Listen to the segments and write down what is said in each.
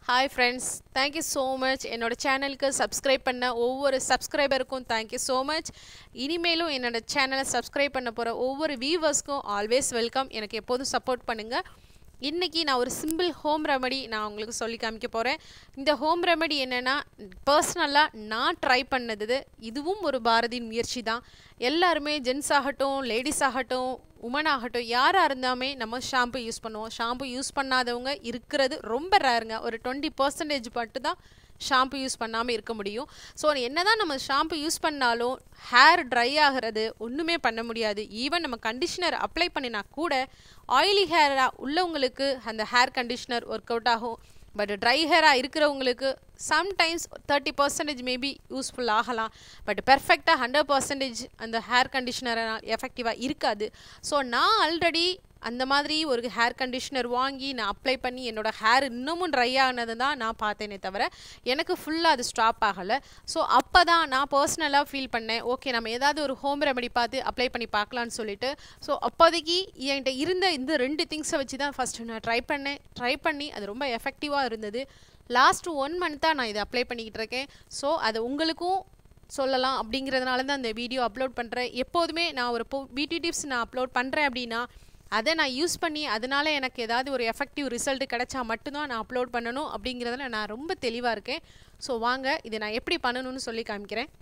hi friends thank you so much என்னோட சேனலுக்கு subscribe பண்ண ஒவ்வொரு சப்ஸ்கிரைபருக்கும் தேங்க்யூ ஸோ மச் இனிமேலும் என்னோட சேனலை சப்ஸ்கிரைப் பண்ண போகிற ஒவ்வொரு வியூவர்ஸ்க்கும் ஆல்வேஸ் வெல்கம் எனக்கு எப்போதும் சப்போர்ட் பண்ணுங்கள் இன்றைக்கி நான் ஒரு சிம்பிள் ஹோம் ரெமடி நான் உங்களுக்கு சொல்லி காமிக்க போகிறேன் இந்த ஹோம் ரெமடி என்னென்னா பர்சனலாக நான் ட்ரை பண்ணது இதுவும் ஒரு பாரதியின் முயற்சி தான் எல்லாருமே ஜென்ஸ் ஆகட்டும் லேடிஸ் ஆகட்டும் உமன் ஆகட்டும் யாராக இருந்தாலுமே நம்ம ஷாம்பு யூஸ் பண்ணுவோம் ஷாம்பு யூஸ் பண்ணாதவங்க இருக்கிறது ரொம்ப ரேருங்க ஒரு டுவெண்ட்டி பர்சன்டேஜ் மட்டும் தான் ஷாம்பு யூஸ் பண்ணாமல் இருக்க முடியும் ஸோ என்ன தான் நம்ம ஷாம்பு யூஸ் பண்ணாலும் ஹேர் ட்ரை ஆகிறது ஒன்றுமே பண்ண முடியாது ஈவன் நம்ம கண்டிஷனர் அப்ளை பண்ணினா கூட ஆயிலி ஹேராக உள்ளவங்களுக்கு அந்த ஹேர் கண்டிஷனர் ஒர்க் அவுட் ஆகும் பட் ட்ரை ஹேராக இருக்கிறவங்களுக்கு sometimes thirty percentage maybe useful ஆகலாம் பட் பெர்ஃபெக்டாக ஹண்ட்ரட் பர்சன்டேஜ் அந்த ஹேர் கண்டிஷனர் எஃபெக்டிவாக இருக்காது ஸோ நான் ஆல்ரெடி அந்த மாதிரி ஒரு ஹேர் கண்டிஷனர் வாங்கி நான் அப்ளை பண்ணி என்னோடய ஹேர் இன்னமும் ட்ரை ஆனது தான் நான் பார்த்தேனே தவிர எனக்கு ஃபுல்லாக அது ஸ்டாப் ஆகலை ஸோ அப்போ தான் நான் பர்சனலாக ஃபீல் பண்ணேன் ஓகே நம்ம ஏதாவது ஒரு ஹோம் ரெமெடி பார்த்து அப்ளை பண்ணி பார்க்கலான்னு சொல்லிட்டு ஸோ அப்போதைக்கு என்கிட்ட இருந்த இந்த ரெண்டு திங்ஸை வச்சு தான் ஃபஸ்ட்டு நான் ட்ரை பண்ணேன் ட்ரை பண்ணி அது ரொம்ப எஃபெக்டிவாக இருந்தது லாஸ்ட் ஒன் மந்த்தாக நான் இதை அப்ளை பண்ணிக்கிட்டு இருக்கேன் ஸோ அது உங்களுக்கும் சொல்லலாம் அப்படிங்கிறதுனால தான் இந்த வீடியோ அப்லோட் பண்ணுறேன் எப்போதுமே நான் ஒரு பியூட்டி டிப்ஸ் நான் அப்லோட் பண்ணுறேன் அப்படின்னா அதை நான் யூஸ் பண்ணி அதனால் எனக்கு ஏதாவது ஒரு எஃபெக்டிவ் ரிசல்ட் கிடச்சா மட்டும்தான் நான் அப்லோட் பண்ணணும் அப்படிங்கிறதுல நான் ரொம்ப தெளிவாக இருக்கேன் ஸோ வாங்க இதை நான் எப்படி பண்ணணும்னு சொல்லி காமிக்கிறேன்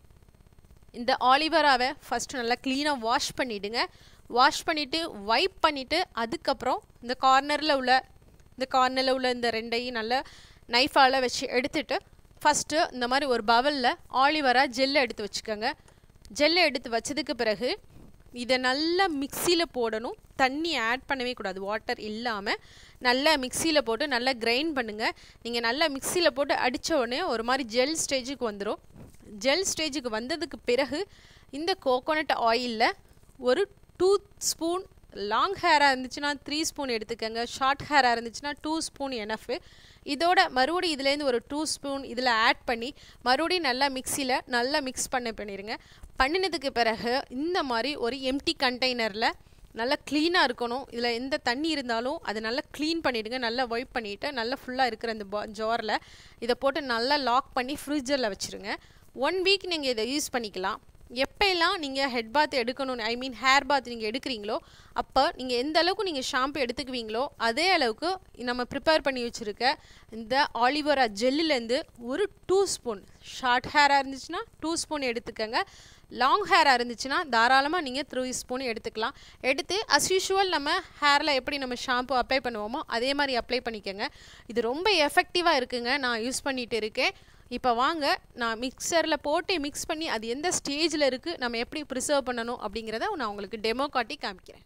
இந்த ஆலிவராவை ஃபஸ்ட்டு நல்லா க்ளீனாக வாஷ் பண்ணிவிடுங்க வாஷ் பண்ணிவிட்டு வைப் பண்ணிவிட்டு அதுக்கப்புறம் இந்த கார்னரில் உள்ள இந்த கார்னரில் உள்ள இந்த ரெண்டையும் நல்லா நைஃபால் வச்சு எடுத்துட்டு ஃபஸ்ட்டு இந்த மாதிரி ஒரு பவலில் ஆலிவரா ஜெல்லை எடுத்து வச்சுக்கோங்க ஜெல்லை எடுத்து வச்சதுக்கு பிறகு இதை நல்லா மிக்சியில் போடணும் தண்ணி ஆட் பண்ணவே கூடாது வாட்டர் இல்லாமல் நல்லா மிக்சியில் போட்டு நல்லா கிரைண்ட் பண்ணுங்கள் நீங்கள் நல்லா மிக்சியில் போட்டு அடித்த உடனே ஒரு மாதிரி ஜெல் ஸ்டேஜுக்கு வந்துடும் ஜெல் ஸ்டேஜுக்கு வந்ததுக்கு பிறகு இந்த கோகோனட் ஆயிலில் ஒரு டூ ஸ்பூன் லாங் ஹேராக இருந்துச்சுன்னா த்ரீ ஸ்பூன் எடுத்துக்கோங்க ஷார்ட் ஹேராக இருந்துச்சுன்னா டூ ஸ்பூன் எனஃபு இதோட மறுபடியும் இதுலேருந்து ஒரு டூ ஸ்பூன் இதில் ஆட் பண்ணி மறுபடியும் நல்லா மிக்சியில் நல்லா மிக்ஸ் பண்ண பண்ணிடுங்க பண்ணினதுக்கு பிறகு இந்த மாதிரி ஒரு எம்டி கண்டெய்னரில் நல்லா க்ளீனாக இருக்கணும் இதில் எந்த தண்ணி இருந்தாலும் அதை நல்லா க்ளீன் பண்ணிவிடுங்க நல்லா ஒய்ப் பண்ணிவிட்டு நல்லா ஃபுல்லாக இருக்கிற இந்த பா ஜாரில் இதை போட்டு நல்லா லாக் பண்ணி ஃப்ரிட்ஜரில் வச்சுருங்க ஒன் வீக் நீங்கள் இதை யூஸ் பண்ணிக்கலாம் எப்போல்லாம் நீங்கள் ஹெட் பாத் எடுக்கணும் ஐ மீன் ஹேர் பாத் நீங்கள் எடுக்கிறீங்களோ அப்போ நீங்கள் எந்த அளவுக்கு நீங்கள் ஷாம்பு எடுத்துக்குவீங்களோ அதே அளவுக்கு நம்ம ப்ரிப்பேர் பண்ணி வச்சுருக்க இந்த ஆலிவரா ஜெல்லுலேருந்து ஒரு டூ ஸ்பூன் ஷார்ட் ஹேராக இருந்துச்சுன்னா டூ ஸ்பூன் எடுத்துக்கோங்க லாங் ஹேராக இருந்துச்சுன்னா தாராளமாக நீங்கள் த்ரீ ஸ்பூன் எடுத்துக்கலாம் எடுத்து அஸ் யூஷுவல் நம்ம ஹேரில் எப்படி நம்ம ஷாம்பு அப்ளை பண்ணுவோமோ அதே மாதிரி அப்ளை பண்ணிக்கோங்க இது ரொம்ப எஃபெக்டிவாக இருக்குங்க நான் யூஸ் பண்ணிகிட்டு இருக்கேன் இப்போ வாங்க நான் மிக்சரில் போட்டு மிக்ஸ் பண்ணி அது எந்த ஸ்டேஜில் இருக்குது நம்ம எப்படி ப்ரிசர்வ் பண்ணணும் அப்படிங்கிறத நான் உங்களுக்கு டெமோ காட்டி காமிக்கிறேன்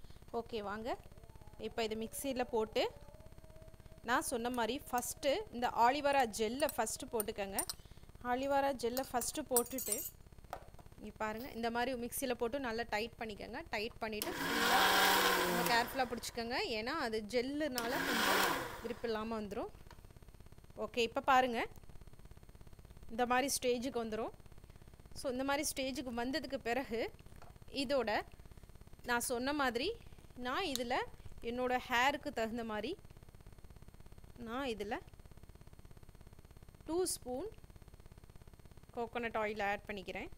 ஓகே வாங்க இப்போ இது மிக்சியில் போட்டு நான் சொன்ன மாதிரி ஃபஸ்ட்டு இந்த ஆலிவரா ஜெல்லை ஃபஸ்ட்டு போட்டுக்கோங்க ஆலிவரா ஜெல்லை ஃபஸ்ட்டு போட்டுட்டு இங்கே பாருங்கள் இந்த மாதிரி மிக்சியில் போட்டு நல்லா டைட் பண்ணிக்கோங்க டைட் பண்ணிவிட்டு ஃபுல்லாக நம்ம கேர்ஃபுல்லாக பிடிச்சிக்கோங்க ஏன்னா அது ஜெல்லுனால கொஞ்சம் விருப்பம் இல்லாமல் வந்துடும் ஓகே இப்போ பாருங்கள் இந்த மாதிரி ஸ்டேஜுக்கு வந்துடும் ஸோ இந்த மாதிரி ஸ்டேஜுக்கு வந்ததுக்கு பிறகு இதோட நான் சொன்ன மாதிரி நான் இதில் என்னோடய ஹேருக்கு தகுந்த மாதிரி நான் இதில் two spoon coconut oil add பண்ணிக்கிறேன்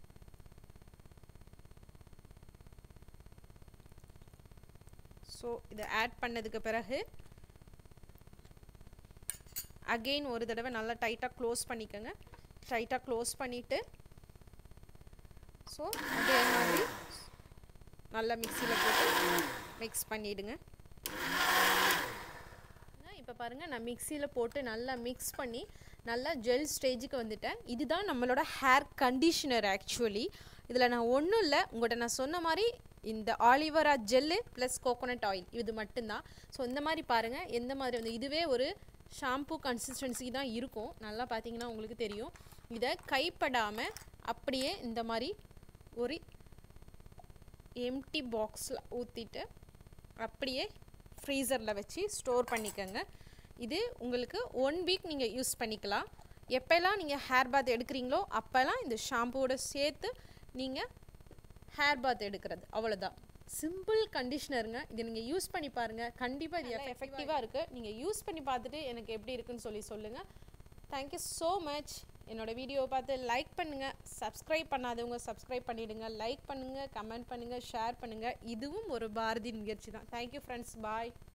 ஸோ இதை ஆட் பண்ணதுக்கு பிறகு அகெயின் ஒரு தடவை நல்லா டைட்டாக க்ளோஸ் பண்ணிக்கோங்க டைட்டாக க்ளோஸ் பண்ணிவிட்டு ஸோ அதே மாதிரி நல்லா மிக்சியில் போட்டு மிக்ஸ் பண்ணிவிடுங்க இப்போ பாருங்கள் நான் மிக்சியில் போட்டு நல்லா மிக்ஸ் பண்ணி நல்லா ஜெல் ஸ்டேஜுக்கு வந்துட்டேன் இதுதான் நம்மளோட ஹேர் கண்டிஷனர் ஆக்சுவலி இதில் நான் ஒன்றும் இல்லை உங்கள்கிட்ட நான் சொன்ன மாதிரி இந்த aloe vera gel plus coconut oil இது மட்டும்தான் ஸோ இந்த மாதிரி பாருங்கள் எந்த மாதிரி வந்து இதுவே ஒரு ஷாம்பு கன்சிஸ்டன்சி தான் இருக்கும் நல்லா பார்த்தீங்கன்னா உங்களுக்கு தெரியும் இதை கைப்படாமல் அப்படியே இந்த மாதிரி ஒரு எம்டி பாக்ஸில் ஊற்றிட்டு அப்படியே ஃப்ரீசரில் வச்சு ஸ்டோர் பண்ணிக்கோங்க இது உங்களுக்கு ஒன் வீக் நீங்கள் யூஸ் பண்ணிக்கலாம் எப்போல்லாம் நீங்கள் ஹேர் பாத் எடுக்கிறீங்களோ அப்போல்லாம் இந்த ஷாம்புவோட சேர்த்து நீங்கள் ஹேர் பாத் எடுக்கிறது அவ்வளோதான் சிம்பிள் கண்டிஷ்னருங்க இதை நீங்கள் யூஸ் பண்ணி பாருங்கள் கண்டிப்பாக இது எஃபெக்டிவாக இருக்குது நீங்கள் யூஸ் பண்ணி பார்த்துட்டு எனக்கு எப்படி இருக்குன்னு சொல்லி சொல்லுங்கள் தேங்க்யூ ஸோ மச் என்னோட வீடியோவை பார்த்து லைக் பண்ணுங்கள் சப்ஸ்கிரைப் பண்ணாதவங்க சப்ஸ்கிரைப் பண்ணிவிடுங்க லைக் பண்ணுங்கள் கமெண்ட் பண்ணுங்கள் ஷேர் பண்ணுங்கள் இதுவும் ஒரு பாரதி நிகழ்ச்சி தான் தேங்க்யூ ஃப்ரெண்ட்ஸ் பாய்